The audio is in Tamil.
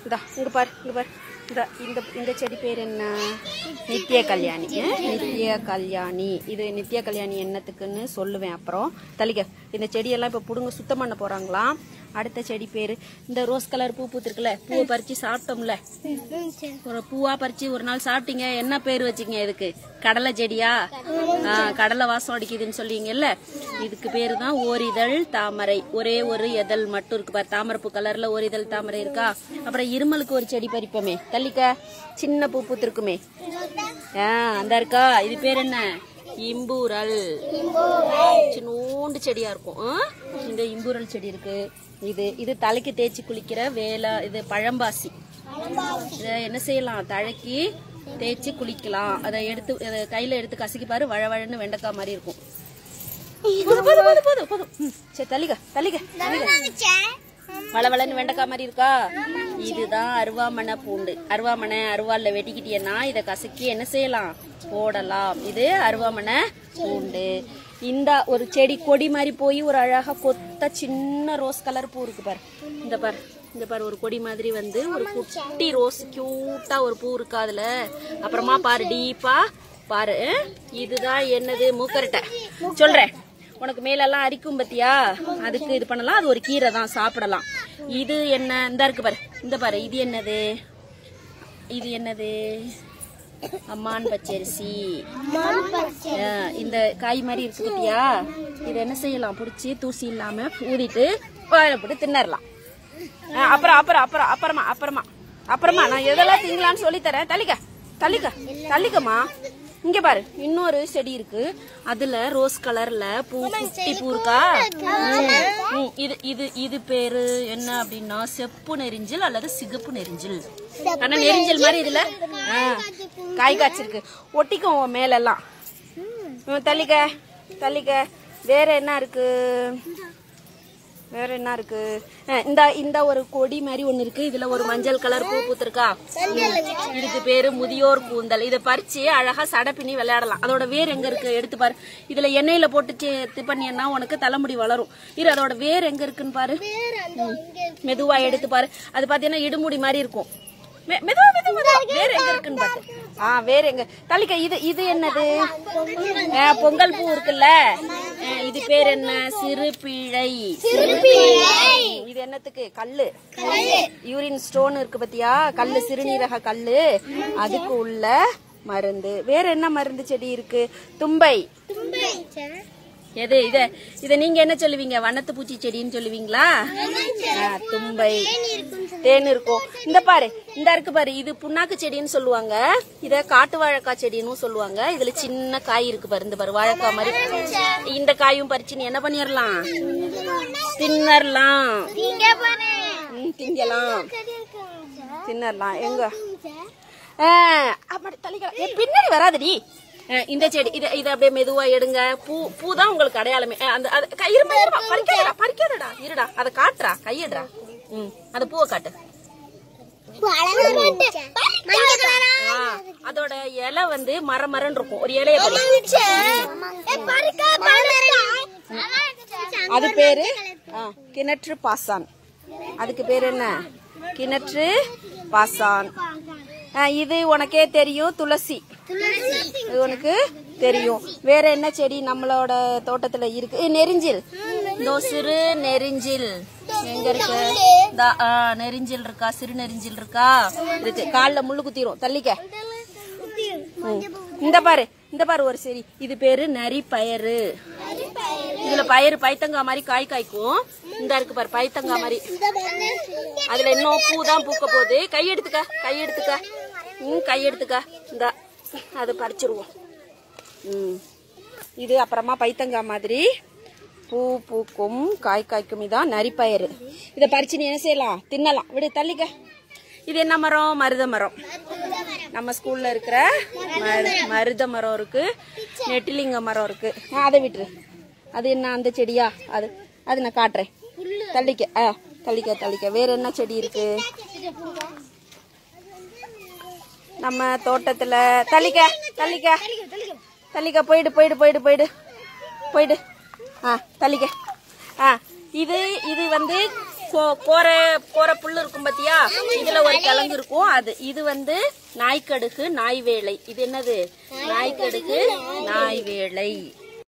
இந்தா இங்க பாரு இங்க பாரு இந்த இந்த இந்த செடி பேர் என்ன நித்திய கல்யாணி ஆ? நித்திய கல்யாணி இது நித்திய கல்யாணி என்னத்துக்குன்னு சொல்லுவேன் அப்புறம் தலிக இந்த செடியெல்லாம் இப்போ புடுங்க சுத்தம் பண்ண போறாங்களாம் அடுத்த செடி பேர் இந்த ரோஸ் கலர் பூ பூத்திருக்குல்ல பூவை பறிச்சு சாப்பிட்டோம்ல ஒரு பூவா பறிச்சு ஒரு நாள் சாப்பிட்டீங்க என்ன பேர் வச்சீங்க இதுக்கு கடலை செடியா ஆ, கடலை வாசம் அடிக்குதுன்னு சொல்லுவீங்கல்ல இதுக்கு பேரு தான் ஓரிதழ் தாமரை ஒரே ஒரு எதழ் மட்டும் இருக்கு பாரு தாமரைப்பூ கலர்ல ஒரு இதழ் தாமரை இருக்கா அப்புறம் இருமலுக்கு ஒரு செடி பறிப்போமே தள்ளிக்க சின்ன பூ பூத்திருக்குமே ஆ அந்த இருக்கா இது பேர் என்ன இம்பூரல் சின்னூண்டு செடியா இருக்கும் ஆ? இந்த இம்பூரல் செடி இருக்கு இது இது தலைக்கு தேய்ச்சி குளிக்கிற வேலை இது பழம்பாசி இதை என்ன செய்யலாம் தலைக்கு தேய்ச்சி குளிக்கலாம் அதை எடுத்து அதை கையில எடுத்து கசக்கி பாரு வழவழன்னு வெண்டைக்காய் மாதிரி இருக்கும் போதும் போதும் போதும் போதும் போதும் ம், சரி தள்ளிக்க தள்ளிக்க தள்ளிக்க வளவளன்னு வெண்டைக்காய் மாதிரி இருக்கா இதுதான் அருவாமனை பூண்டு அருவாமனை அருவாள்ல வெட்டிக்கிட்டியன்னா இதை கசக்கி என்ன செய்யலாம் போடலாம் இது அருவாமனை பூண்டு இந்த ஒரு செடி கொடி மாதிரி போய் ஒரு அழகா கொத்த சின்ன ரோஸ் கலர் பூ இருக்கு பாரு இந்த பாரு இந்த பாரு ஒரு கொடி மாதிரி வந்து ஒரு குட்டி ரோஸ் கியூட்டா ஒரு பூ இருக்கு அதுல அப்புறமா பாரு டீப்பா பாரு இதுதான் என்னது மூக்கரட்டை சொல்றேன் உனக்கு மேலெல்லாம் அரிக்கும் பத்தியா அதுக்கு இது பண்ணலாம் அது ஒரு கீரை தான் சாப்பிடலாம் இது என்ன இந்த இருக்கு பாரு இந்த பாரு இது என்னது இது என்னது அம்மான் பச்சரிசி ஆ, இந்த காய் மாதிரி இருக்கு பத்தியா இது என்ன செய்யலாம் பிடிச்சி தூசி இல்லாம ஊதிட்டு வாயில போட்டு தின்னறலாம் ஆ, அப்புறம் அப்புறம் அப்புறம் அப்புறமா அப்புறமா அப்புறமா நான் எதெல்லாம் திங்கலாம்னு சொல்லி தரேன் தள்ளிக்க தள்ளிக்க தள்ளிக்கம்மா இங்க பாரு இன்னொரு செடி இருக்கு அதுல ரோஸ் கலர்ல பூ குட்டி பூ இருக்கா ம், ம், இது இது இது பேரு என்ன அப்படின்னா செப்பு நெரிஞ்சில் அல்லது சிகப்பு நெரிஞ்சில் ஆனா நெரிஞ்சல் மாதிரி இதுல ஆ, காய் காய்ச்சிருக்கு ஒட்டிக்கும் உன் மேலெல்லாம் ம், தள்ளிக்க தள்ளிக்க வேற என்ன இருக்கு வேற என்ன இருக்கு அஹ், இந்த இந்த ஒரு கொடி மாதிரி ஒண்ணு இருக்கு இதுல ஒரு மஞ்சள் கலர் பூ பூத்திருக்கா ம். இதுக்கு பேரு முதியோர் கூந்தல் இதை பறிச்சு அழகா சடை பின்னி விளையாடலாம் அதோட வேர் எங்க இருக்கு எடுத்து பாரு இதுல எண்ணெயில போட்டு சி- இது பண்ணியன்னா உனக்கு தலைமுடி வளரும் இரு அதோட வேர் எங்க இருக்குன்னு பாரு ம். மெதுவா எடுத்து பாரு அது பாத்தீங்கன்னா இடுமுடி மாதிரி இருக்கும் மெ- மெதுவா மெதுவா மெதுவா. வேர் எங்க இருக்குன்னு பாத்து ஆ வேற எங்க தள்ளிக்க இது இது என்னது ஆ, பொங்கல் பூ இருக்குல்ல ஆ, இது பேர் என்ன சிறு பிழை இது என்னத்துக்கு கல்லு யூரின் ஸ்டோன் இருக்கு பத்தியா கல்லு சிறுநீரக கல்லு அதுக்கு உள்ள மருந்து வேற என்ன மருந்து செடி இருக்கு தும்பை எது இத இத நீங்க என்ன சொல்லுவீங்க வண்ணத்து பூச்சி செடின்னு சொல்லுவீங்களா ஆ, தும்பை தேன் இருக்கும் இந்த பாரு இந்த இருக்கு பாரு இது புண்ணாக்கு செடின்னு சொல்லுவாங்க இத காட்டு வாழைக்காய் செடின்னு சொல்லுவாங்க இதுல சின்ன காய் இருக்கு பாரு இந்த பாரு வாழைக்காய் மாதிரி இந்த காயும் பறிச்சு நீ என்ன பண்ணிடலாம் தின்னரலாம் ம், திங்கலாம் தின்னரலாம் எங்க ஆ, அப்படி தள்ளிக்கலாம் ஏய், பின்னாடி வராதடி ஆ, இந்த செடி இத இத அப்படியே மெதுவா எடுங்க பூ பூ தான் உங்களுக்கு அடையாளமே ஆ, அந்த அது கை இருமா இருமா பறிக்காதடா பறிக்காதடா இருடா அத காட்டுறா கையிடுறா ம் அந்த பூவை காட்டு ஆ, அதோட இலை வந்து மர மரன்னு இருக்கும் ஒரு இலைய பாரு அது பேரு ஆ, கிணற்று பாசான் அதுக்கு பேர் என்ன கிணற்று பாசான் ஆ, இது உனக்கே தெரியும் துளசி இது உனக்கு தெரியும் வேற என்ன செடி நம்மளோட தோட்டத்துல இருக்கு ஏ, நெரிஞ்சில் இதோ சிறு நெரிஞ்சில் எங்க இருக்கு இந்தா, ஆ, நெரிஞ்சில் இருக்கா சிறு நெரிஞ்சில் இருக்கா இருக்கு கால்ல முள்ளு குத்திரும் தள்ளிக்க ம். இந்த பாரு இந்த பாரு ஒரு சரி இது பேரு நரி பயறு இதுல பயிறு பைத்தங்காய் மாதிரி காய் காய்க்கும் இந்த இருக்கு பாரு பைத்தங்காய் மாதிரி அதுல இன்னும் பூ தான் பூக்க போகுது கை எடுத்துக்க கை எடுத்துக்க ம் கை எடுத்துக்க இந்த அது பறிச்சிருவோம் ம் இது அப்புறமா பைத்தங்காய் மாதிரி பூ பூக்கும் காய் காய்க்கும் இதான் நரிப்பயிறு இதை பறிச்சு நீ என்ன செய்யலாம் தின்னலாம் விடு தள்ளிக்க இது என்ன மரம் மருத மரம் நம்ம ஸ்கூல்ல இருக்கிற மரு- மருத மரம் இருக்கு நெட்டிலிங்க மரம் இருக்கு ஆ, அதை விட்டுரு அது என்ன அந்த செடியா அது அது நான் காட்டுறேன் தள்ளிக்க ஆ தள்ளிக்க தள்ளிக்க வேற என்ன செடி இருக்கு நம்ம தோட்டத்துல தள்ளிக்க தள்ளிக்க தள்ளிக்க போயிடு போயிடு போயிடு போயிடு போயிடு ஆ தள்ளிக்க ஆ இது இது வந்து கோ- கோரை கோரை புல்லு இருக்கும் பாத்தியா இதுல ஒரு கிழங்கு இருக்கும் அது இது வந்து நாய்க்கடுகு நாய் வேலை இது என்னது நாய்க்கடுகு நாய் வேலை